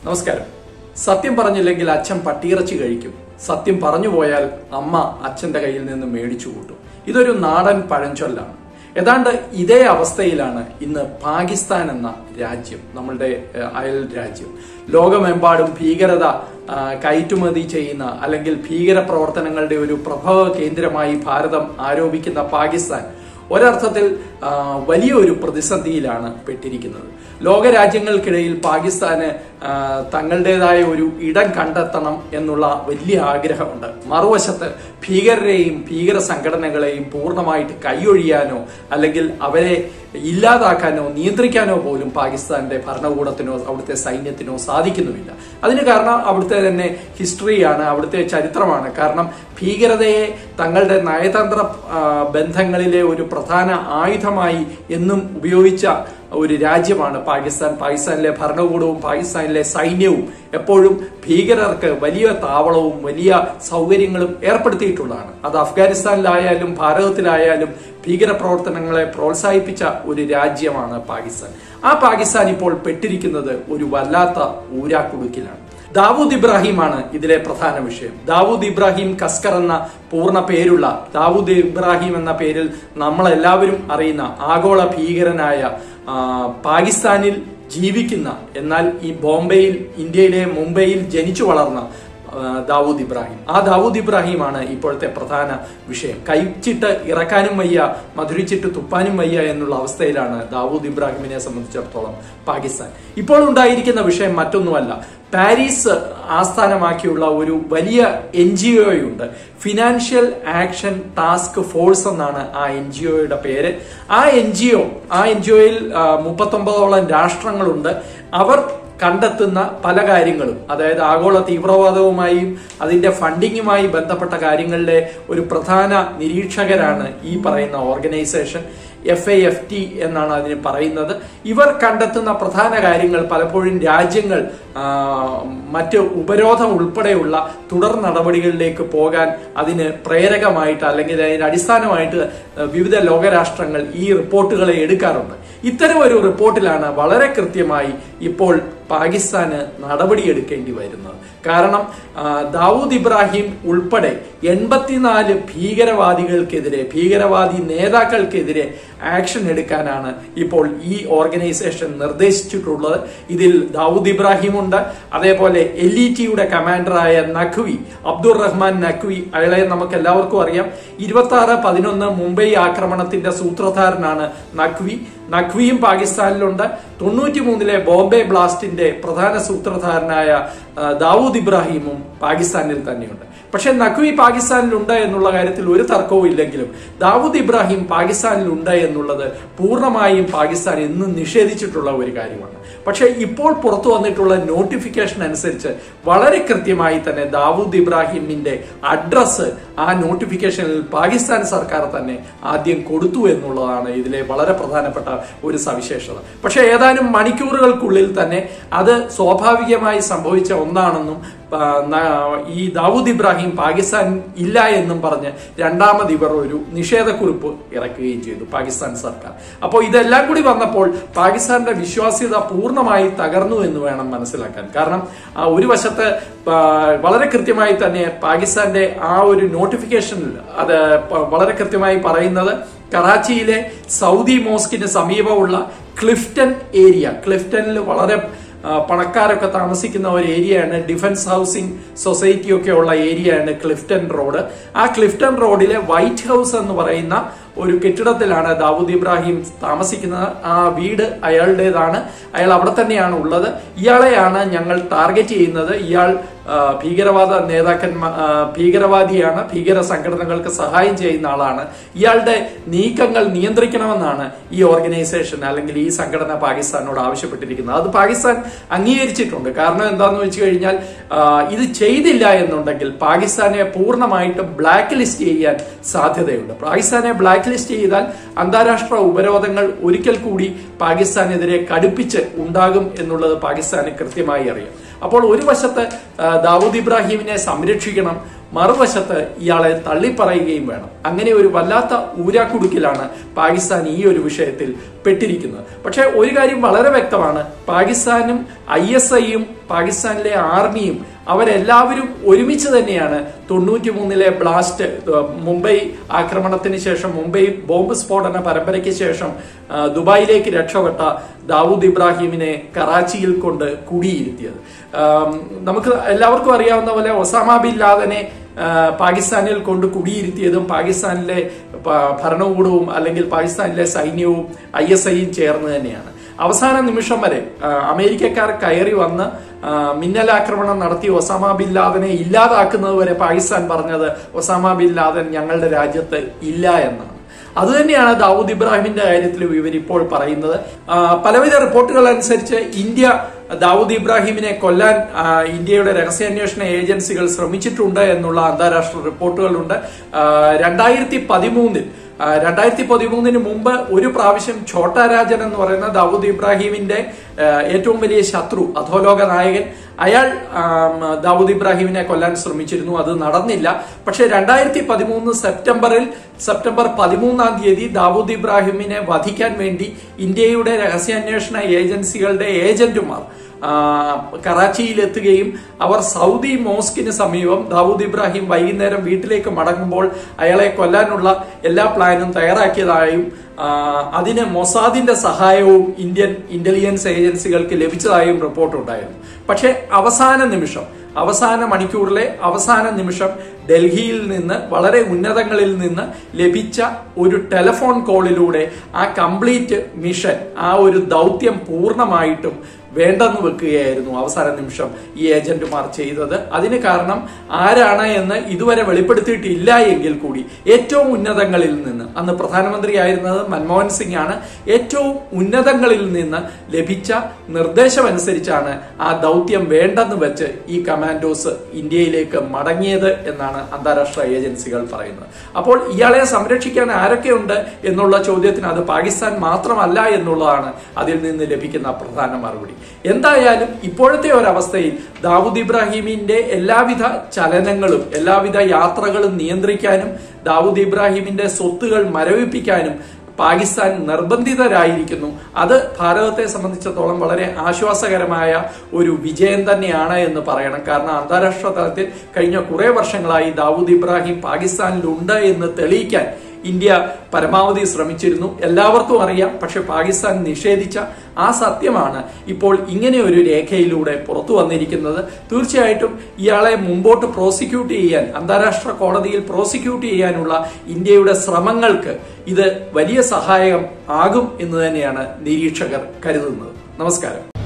നമസ്കാരം സത്യം പറഞ്ഞില്ലെങ്കിൽ അച്ഛൻ പട്ടിയിറച്ചി കഴിക്കും സത്യം പറഞ്ഞു പോയാൽ അമ്മ അച്ഛന്റെ കയ്യിൽ നിന്ന് മേടിച്ചു കൂട്ടും ഇതൊരു നാടൻ പഴഞ്ചൊല്ലാണ് ഏതാണ്ട് ഇതേ അവസ്ഥയിലാണ് ഇന്ന് പാകിസ്ഥാൻ എന്ന രാജ്യം നമ്മളുടെ ഏഹ്, അയൽ രാജ്യം ലോകമെമ്പാടും ഭീകരത ആ, കയറ്റുമതി ചെയ്യുന്ന അല്ലെങ്കിൽ ഭീകര പ്രവർത്തനങ്ങളുടെ ഒരു പ്രഭവ കേന്ദ്രമായി ഭാരതം ആരോപിക്കുന്ന പാകിസ്ഥാൻ ഒരർത്ഥത്തിൽ ആ, വലിയൊരു പ്രതിസന്ധിയിലാണ് പെട്ടിരിക്കുന്നത് ലോകരാജ്യങ്ങൾക്കിടയിൽ പാകിസ്ഥാന് ആ, തങ്ങളുടേതായ ഒരു ഇടം കണ്ടെത്തണം എന്നുള്ള വലിയ ആഗ്രഹമുണ്ട് മറുവശത്ത് ഭീകരരെയും ഭീകര സംഘടനകളെയും പൂർണ്ണമായിട്ട് കൈയൊഴിയാനോ അല്ലെങ്കിൽ അവരെ ഇല്ലാതാക്കാനോ നിയന്ത്രിക്കാനോ പോലും പാകിസ്ഥാന്റെ ഭരണകൂടത്തിനോ അവിടുത്തെ സൈന്യത്തിനോ സാധിക്കുന്നുമില്ല അതിന് കാരണം അവിടുത്തെ തന്നെ ഹിസ്റ്ററിയാണ് അവിടുത്തെ ചരിത്രമാണ് കാരണം ഭീകരതയെ തങ്ങളുടെ നയതന്ത്ര ആ, ബന്ധങ്ങളിലെ ഒരു പ്രധാന ആയുധമായി എന്നും ഉപയോഗിച്ച ഒരു രാജ്യമാണ് പാകിസ്ഥാൻ പാകിസ്ഥാനിലെ ഭരണകൂടവും പാകിസ്ഥാനിലെ സൈന്യവും എപ്പോഴും ഭീകരർക്ക് വലിയ താവളവും വലിയ സൗകര്യങ്ങളും ഏർപ്പെടുത്തിയിട്ടുള്ളതാണ് അത് അഫ്ഗാനിസ്ഥാനിലായാലും ഭാരതത്തിലായാലും ഭീകര പ്രവർത്തനങ്ങളെ പ്രോത്സാഹിപ്പിച്ച ഒരു രാജ്യമാണ് പാകിസ്ഥാൻ ആ പാകിസ്ഥാൻ ഇപ്പോൾ പെട്ടിരിക്കുന്നത് ഒരു വല്ലാത്ത ഊരാക്കുടുക്കിലാണ് ദാവൂദ് ഇബ്രാഹിമാണ് ഇതിലെ പ്രധാന വിഷയം ദാവൂദ് ഇബ്രാഹിം കസ്കർ എന്ന പൂർണ്ണ പേരുള്ള ദാവൂദ് ഇബ്രാഹിം എന്ന പേരിൽ നമ്മളെല്ലാവരും അറിയുന്ന ആഗോള ഭീകരനായ ആ, പാകിസ്ഥാനിൽ ജീവിക്കുന്ന എന്നാൽ ഈ ബോംബെയിൽ ഇന്ത്യയിലെ മുംബൈയിൽ ജനിച്ചു വളർന്ന ആ, ദാവൂദ് ഇബ്രാഹിം ആ ദാവൂദ് ഇബ്രാഹിമാണ് ഇപ്പോഴത്തെ പ്രധാന വിഷയം കഴിച്ചിട്ട് ഇറക്കാനും വയ്യ മധുരിച്ചിട്ട് തുപ്പാനും വയ്യ എന്നുള്ള അവസ്ഥയിലാണ് ദാവൂദ് ഇബ്രാഹിമിനെ സംബന്ധിച്ചിടത്തോളം പാകിസ്ഥാൻ ഇപ്പോൾ ഉണ്ടായിരിക്കുന്ന വിഷയം മറ്റൊന്നുമല്ല പാരീസ് ആസ്ഥാനമാക്കിയുള്ള ഒരു വലിയ എൻ ജി ഒയുണ്ട് ഫിനാൻഷ്യൽ ആക്ഷൻ ടാസ്ക് ഫോഴ്സ് എന്നാണ് ആ എൻ ജി ഒയുടെ പേര് ആ എൻ ജി ഒ ആ എൻ ജി ഒയിൽ മുപ്പത്തൊമ്പതോളം രാഷ്ട്രങ്ങളുണ്ട് അവർ കണ്ടെത്തുന്ന പല കാര്യങ്ങളും അതായത് ആഗോള തീവ്രവാദവുമായും അതിന്റെ ഫണ്ടിങ്ങുമായി ബന്ധപ്പെട്ട കാര്യങ്ങളിലെ ഒരു പ്രധാന നിരീക്ഷകരാണ് ഈ പറയുന്ന organisation F I F T എന്നാണ് അതിന് പറയുന്നത് ഇവർ കണ്ടെത്തുന്ന പ്രധാന കാര്യങ്ങൾ പലപ്പോഴും രാജ്യങ്ങൾ ആ, മറ്റ് ഉപരോധം ഉൾപ്പെടെയുള്ള തുടർ നടപടികളിലേക്ക് പോകാൻ അതിന് പ്രേരകമായിട്ട് അല്ലെങ്കിൽ അതിന് അടിസ്ഥാനമായിട്ട് വിവിധ ലോകരാഷ്ട്രങ്ങൾ ഈ റിപ്പോർട്ടുകളെ എടുക്കാറുണ്ട് ഇത്തരം ഒരു റിപ്പോർട്ടിലാണ് വളരെ കൃത്യമായി ഇപ്പോൾ പാകിസ്ഥാന് നടപടിയെടുക്കേണ്ടി വരുന്നത് കാരണം ആ, ദാവൂദ് ഇബ്രാഹിം ഉൾപ്പെടെ എൺപത്തിനാല് ഭീകരവാദികൾക്കെതിരെ ഭീകരവാദി നേതാക്കൾക്കെതിരെ ആക്ഷൻ എടുക്കാനാണ് ഇപ്പോൾ ഈ ഓർഗനൈസേഷൻ നിർദ്ദേശിച്ചിട്ടുള്ളത് ഇതിൽ ദാവൂദ് ഇബ്രാഹിം ഉണ്ട് അതേപോലെ എൽ ഇ ടിയുടെ കമാൻഡറായ നഖ്വി അബ്ദുൾ റഹ്മാൻ നഖ്വി അയാളെ നമുക്ക് എല്ലാവർക്കും അറിയാം ഇരുപത്തി ആറ് പതിനൊന്ന് മുംബൈ ആക്രമണത്തിന്റെ സൂത്രധാരനാണ് നഖ്വി നഖ്വിയും പാകിസ്ഥാനിലുണ്ട് തൊണ്ണൂറ്റി മൂന്നിലെ ബോംബെ ബ്ലാസ്റ്റിന്റെ പ്രധാന സൂത്രധാരനായ ആ, ദാവൂദ് ഇബ്രാഹിമും പാകിസ്ഥാനിൽ തന്നെയുണ്ട് പക്ഷെ നഖ്വി പാകിസ്ഥാനിലുണ്ട് എന്നുള്ള കാര്യത്തിൽ ഒരു തർക്കവും ഇല്ലെങ്കിലും ദാവൂദ് ഇബ്രാഹിം പാകിസ്ഥാനിലുണ്ട് എന്നുള്ളത് പൂർണ്ണമായും പാകിസ്ഥാൻ ഇന്ന് നിഷേധിച്ചിട്ടുള്ള ഒരു കാര്യമാണ് പക്ഷെ ഇപ്പോൾ പുറത്തു വന്നിട്ടുള്ള നോട്ടിഫിക്കേഷൻ അനുസരിച്ച് വളരെ കൃത്യമായി തന്നെ ദാവൂദ് ഇബ്രാഹിമിന്റെ അഡ്രസ്സ് ആ നോട്ടിഫിക്കേഷനിൽ പാകിസ്ഥാൻ സർക്കാർ തന്നെ ആദ്യം കൊടുത്തു എന്നുള്ളതാണ് ഇതിലെ വളരെ പ്രധാനപ്പെട്ട ഒരു സവിശേഷത പക്ഷെ ഏതാനും മണിക്കൂറുകൾക്കുള്ളിൽ തന്നെ അത് സ്വാഭാവികമായി സംഭവിച്ച ഒന്നാണെന്നും ആ, ന- ഈ ദാവൂദ് ഇബ്രാഹിം പാകിസ്ഥാൻ ഇല്ല എന്നും പറഞ്ഞ് രണ്ടാമത് ഇവർ ഒരു നിഷേധക്കുറിപ്പ് ഇറക്കുകയും ചെയ്തു പാകിസ്ഥാൻ സർക്കാർ അപ്പോൾ ഇതെല്ലാം കൂടി വന്നപ്പോൾ പാകിസ്ഥാന്റെ വിശ്വാസ്യത പൂർണ്ണമായി തകർന്നു എന്ന് വേണം മനസ്സിലാക്കാൻ കാരണം ആ, ഒരു വശത്ത് ആ, വളരെ കൃത്യമായി തന്നെ പാകിസ്ഥാന്റെ ആ ഒരു നോട്ടിഫിക്കേഷനിൽ അത് പ- വളരെ കൃത്യമായി പറയുന്നത് കറാച്ചിയിലെ സൗദി മോസ്കിന് സമീപമുള്ള ക്ലിഫ്റ്റൺ ഏരിയ ക്ലിഫ്റ്റണിൽ വളരെ ആ, പണക്കാരൊക്കെ താമസിക്കുന്ന ഒരു ഏരിയയാണ് ഡിഫൻസ് ഹൗസിംഗ് സൊസൈറ്റി ഒക്കെ ഉള്ള ഏരിയയാണ് ക്ലിഫ്റ്റൺ റോഡ് ആ ക്ലിഫ്റ്റൺ റോഡിലെ വൈറ്റ് ഹൗസ് എന്ന് പറയുന്ന ഒരു കെട്ടിടത്തിലാണ് ദാവൂദ് ഇബ്രാഹിം താമസിക്കുന്നത് ആ വീട് അയാളുടേതാണ് അയാൾ അവിടെ തന്നെയാണ് ഉള്ളത് ഇയാളെയാണ് ഞങ്ങൾ ടാർഗറ്റ് ചെയ്യുന്നത് ഇയാൾ ആ, ഭീകരവാദ നേതാക്കന്മാർ ആ, ഭീകരവാദിയാണ് ഭീകര സംഘടനകൾക്ക് സഹായം ചെയ്യുന്ന ആളാണ് ഇയാളുടെ നീക്കങ്ങൾ നിയന്ത്രിക്കണമെന്നാണ് ഈ ഓർഗനൈസേഷൻ അല്ലെങ്കിൽ ഈ സംഘടന പാകിസ്ഥാനോട് ആവശ്യപ്പെട്ടിരിക്കുന്നത് അത് പാകിസ്ഥാൻ അംഗീകരിച്ചിട്ടുണ്ട് കാരണം എന്താണെന്ന് വെച്ച് കഴിഞ്ഞാൽ ആ, ഇത് ചെയ്തില്ല എന്നുണ്ടെങ്കിൽ പാകിസ്ഥാനെ പൂർണ്ണമായിട്ടും ബ്ലാക്ക് ലിസ്റ്റ് ചെയ്യാൻ സാധ്യതയുണ്ട് പാകിസ്ഥാനെ ബ്ലാക്ക് ലിസ്റ്റ് ചെയ്താൽ അന്താരാഷ്ട്ര ഉപരോധങ്ങൾ ഒരിക്കൽ കൂടി പാകിസ്ഥാനെതിരെ കടുപ്പിച്ച് ഉണ്ടാകും എന്നുള്ളത് പാകിസ്ഥാന് കൃത്യമായി അറിയാം അപ്പോൾ ഒരു വശത്ത് ആ, ദാവൂദ് ഇബ്രാഹിമിനെ സംരക്ഷിക്കണം മറുവശത്ത് ഇയാളെ തള്ളിപ്പറയുകയും വേണം അങ്ങനെ ഒരു വല്ലാത്ത ഊരാക്കുടുക്കിലാണ് പാകിസ്ഥാൻ ഈ ഒരു വിഷയത്തിൽ പെട്ടിരിക്കുന്നത് പക്ഷെ ഒരു കാര്യം വളരെ വ്യക്തമാണ് പാകിസ്ഥാനും ഐ എസ് ഐയും പാകിസ്ഥാനിലെ ആർമിയും അവരെല്ലാവരും ഒരുമിച്ച് തന്നെയാണ് തൊണ്ണൂറ്റി മൂന്നിലെ ബ്ലാസ്റ്റ് ഏഹ്, മുംബൈ ആക്രമണത്തിന് ശേഷം മുംബൈ ബോംബ് സ്ഫോടന പരമ്പരയ്ക്ക് ശേഷം ആ, ദുബായിലേക്ക് രക്ഷപ്പെട്ട ദാവൂദ് ഇബ്രാഹിമിനെ കറാച്ചിയിൽ കൊണ്ട് കുടിയിരുത്തിയത് ആം, നമുക്ക് എല്ലാവർക്കും അറിയാവുന്ന പോലെ ഒസാമ ബിൻ ലാദനെ ആ, പാകിസ്ഥാനിൽ കൊണ്ട് കുടിയിരുത്തിയതും പാകിസ്ഥാനിലെ പ- ഭരണകൂടവും അല്ലെങ്കിൽ പാകിസ്ഥാനിലെ സൈന്യവും ഐ എസ് ഐയും ചേർന്ന് തന്നെയാണ് അവസാന നിമിഷം വരെ ആ, അമേരിക്കക്കാർ കയറി വന്ന് ആ, മിന്നലാക്രമണം നടത്തി ഒസാമ ബിൻ ലാദനെ ഇല്ലാതാക്കുന്നത് വരെ പാകിസ്ഥാൻ പറഞ്ഞത് ഒസാമ ബിൻ ലാദൻ ഞങ്ങളുടെ രാജ്യത്ത് ഇല്ല എന്നാണ് അതുതന്നെയാണ് ദാവൂദ് ഇബ്രാഹിമിന്റെ കാര്യത്തിൽ ഇവർ ഇപ്പോൾ പറയുന്നത് ആ, പലവിധ റിപ്പോർട്ടുകൾ അനുസരിച്ച് ഇന്ത്യ ദാവൂദ് ഇബ്രാഹിമിനെ കൊല്ലാൻ ആ, ഇന്ത്യയുടെ രഹസ്യാന്വേഷണ ഏജൻസികൾ ശ്രമിച്ചിട്ടുണ്ട് എന്നുള്ള അന്താരാഷ്ട്ര റിപ്പോർട്ടുകളുണ്ട് ആ, രണ്ടായിരത്തി പതിമൂന്നിൽ ആ, രണ്ടായിരത്തി പതിമൂന്നിന് മുമ്പ് ഒരു പ്രാവശ്യം ഛോട്ടാ രാജൻ എന്ന് പറയുന്ന ദാവൂദ് ഇബ്രാഹിമിന്റെ ആ, ഏറ്റവും വലിയ ശത്രു അധോലോക നായകൻ അയാൾ ആം, ദാവൂദ് ഇബ്രാഹിമിനെ കൊല്ലാൻ ശ്രമിച്ചിരുന്നു അത് നടന്നില്ല പക്ഷെ രണ്ടായിരത്തി പതിമൂന്ന് സെപ്റ്റംബറിൽ സെപ്റ്റംബർ പതിമൂന്നാം തീയതി ദാവൂദ് ഇബ്രാഹിമിനെ വധിക്കാൻ വേണ്ടി ഇന്ത്യയുടെ രഹസ്യാന്വേഷണ ഏജൻസികളുടെ ഏജന്റുമാർ ആ, കറാച്ചിയിലെത്തുകയും അവർ സൗദി മോസ്കിന് സമീപം ദാവൂദ് ഇബ്രാഹിം വൈകുന്നേരം വീട്ടിലേക്ക് മടങ്ങുമ്പോൾ അയാളെ കൊല്ലാനുള്ള എല്ലാ പ്ലാനും തയ്യാറാക്കിയതായും ആ, അതിന് മൊസാദിന്റെ സഹായവും ഇന്ത്യൻ ഇന്റലിജൻസ് ഏജൻസികൾക്ക് ലഭിച്ചതായും റിപ്പോർട്ടുണ്ടായിരുന്നു പക്ഷേ അവസാന നിമിഷം അവസാന മണിക്കൂറിലെ അവസാന നിമിഷം ഡൽഹിയിൽ നിന്ന് വളരെ ഉന്നതങ്ങളിൽ നിന്ന് ലഭിച്ച ഒരു ടെലിഫോൺ കോളിലൂടെ ആ കംപ്ലീറ്റ് മിഷൻ ആ ഒരു ദൗത്യം പൂർണ്ണമായിട്ടും വേണ്ടെന്ന് വെക്കുകയായിരുന്നു അവസാന നിമിഷം ഈ ഏജന്റുമാർ ചെയ്തത് അതിന് കാരണം ആരാണ് എന്ന് ഇതുവരെ വെളിപ്പെടുത്തിയിട്ടില്ല എങ്കിൽ കൂടി ഏറ്റവും ഉന്നതങ്ങളിൽ നിന്ന് അന്ന് പ്രധാനമന്ത്രിയായിരുന്നത് മൻമോഹൻ സിംഗ് ആണ് ഏറ്റവും ഉന്നതങ്ങളിൽ നിന്ന് ലഭിച്ച നിർദ്ദേശമനുസരിച്ചാണ് ആ ദൗത്യം വേണ്ടെന്ന് വെച്ച് ഈ കമാൻഡോസ് ഇന്ത്യയിലേക്ക് മടങ്ങിയത് എന്നാണ് അന്താരാഷ്ട്ര ഏജൻസികൾ പറയുന്നത് അപ്പോൾ ഇയാളെ സംരക്ഷിക്കാൻ ആരൊക്കെയുണ്ട് എന്നുള്ള ചോദ്യത്തിന് അത് പാകിസ്ഥാൻ മാത്രമല്ല എന്നുള്ളതാണ് അതിൽ നിന്ന് ലഭിക്കുന്ന പ്രധാന മറുപടി എന്തായാലും ഇപ്പോഴത്തെ ഒരവസ്ഥയിൽ ദാവൂദ് ഇബ്രാഹിമിന്റെ എല്ലാവിധ ചലനങ്ങളും എല്ലാവിധ യാത്രകളും നിയന്ത്രിക്കാനും ദാവൂദ് ഇബ്രാഹിമിന്റെ സ്വത്തുകൾ മരവിപ്പിക്കാനും പാകിസ്ഥാൻ നിർബന്ധിതരായിരിക്കുന്നു അത് ഭാരതത്തെ സംബന്ധിച്ചിടത്തോളം വളരെ ആശ്വാസകരമായ ഒരു വിജയം തന്നെയാണ് എന്ന് പറയണം കാരണം അന്താരാഷ്ട്ര തലത്തിൽ കഴിഞ്ഞ കുറെ വർഷങ്ങളായി ദാവൂദ് ഇബ്രാഹിം പാകിസ്ഥാനിലുണ്ട് എന്ന് തെളിയിക്കാൻ ഇന്ത്യ പരമാവധി ശ്രമിച്ചിരുന്നു എല്ലാവർക്കും അറിയാം പക്ഷെ പാകിസ്ഥാൻ നിഷേധിച്ച ആ സത്യമാണ് ഇപ്പോൾ ഇങ്ങനെ ഒരു രേഖയിലൂടെ പുറത്തു വന്നിരിക്കുന്നത് തീർച്ചയായിട്ടും ഇയാളെ മുമ്പോട്ട് പ്രോസിക്യൂട്ട് ചെയ്യാൻ അന്താരാഷ്ട്ര കോടതിയിൽ പ്രോസിക്യൂട്ട് ചെയ്യാനുള്ള ഇന്ത്യയുടെ ശ്രമങ്ങൾക്ക് ഇത് വലിയ സഹായം ആകും എന്ന് തന്നെയാണ് നിരീക്ഷകർ കരുതുന്നത് നമസ്കാരം